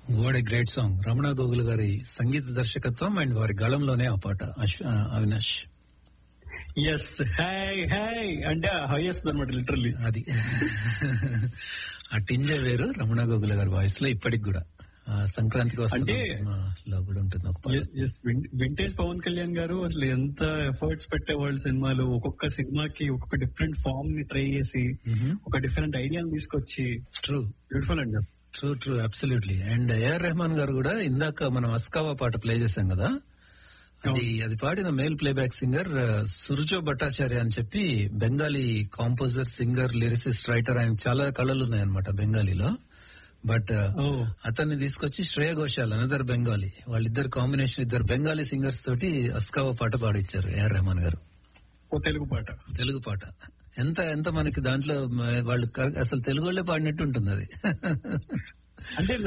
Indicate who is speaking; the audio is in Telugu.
Speaker 1: what a great song Ramana Gogula గారి సంగీత దర్శకత్వం అండ్ వారి గళంలోనే ఆ పాట అశ్వ- ఆ, అవినాష్
Speaker 2: ఎస్ హై హై అంటే హైయెస్ట్ అనమాట లిటరల్లీ
Speaker 1: అది ఆ టింజ వేరు రమణ గోగుల గారి వాయిస్ లో ఇప్పటికి కూడా ఆ, సంక్రాంతికి వస్తున్న
Speaker 2: అంటే-
Speaker 1: సినిమాలో కూడా ఉంటుంది ఒక పాట
Speaker 2: ఎస్ వింటేజ్ పవన్ కళ్యాణ్ గారు అసలు ఎంత ఎఫర్ట్స్ పెట్టేవాళ్ళు సినిమాలు ఒక్కొక్క సినిమాకి ఒక్కొక్క డిఫరెంట్ ఫామ్ ని ట్రై చేసి ఒక డిఫరెంట్ ఐడియాని తీసుకొచ్చి
Speaker 1: ట్రూ
Speaker 2: బ్యూటిఫుల్ అండి
Speaker 1: true true absolutely and A R Rahman గారు కూడా ఇందాక మనం అస్కావా పాట ప్లే చేశాం కదా అది అది పాడిన మేల్ ప్లేబ్యాక్ సింగర్ సురుజో భట్టాచార్య అని చెప్పి Bengali composer singer lyricist writer ఆయన చాలా కళలు ఉన్నాయన్నమాట బెంగాలీలో బట్
Speaker 2: ఓ
Speaker 1: అతన్ని తీసుకొచ్చి శ్రేయ ఘోషాల్ అనదర్ బెంగాలీ వాళ్ళిద్దరు కాంబినేషన్ ఇద్దరు బెంగాలీ సింగర్స్ తోటి అస్కావా పాట పాడిచ్చారు ఏఆర్ రెహమాన్ గారు
Speaker 2: ఓ తెలుగు పాట
Speaker 1: తెలుగు పాట ఎంత ఎంత మనకి దాంట్లో మ- వాళ్ళు కర- అసలు తెలుగు వాళ్ళే పాడినట్టు ఉంటుంది అది
Speaker 2: అంటే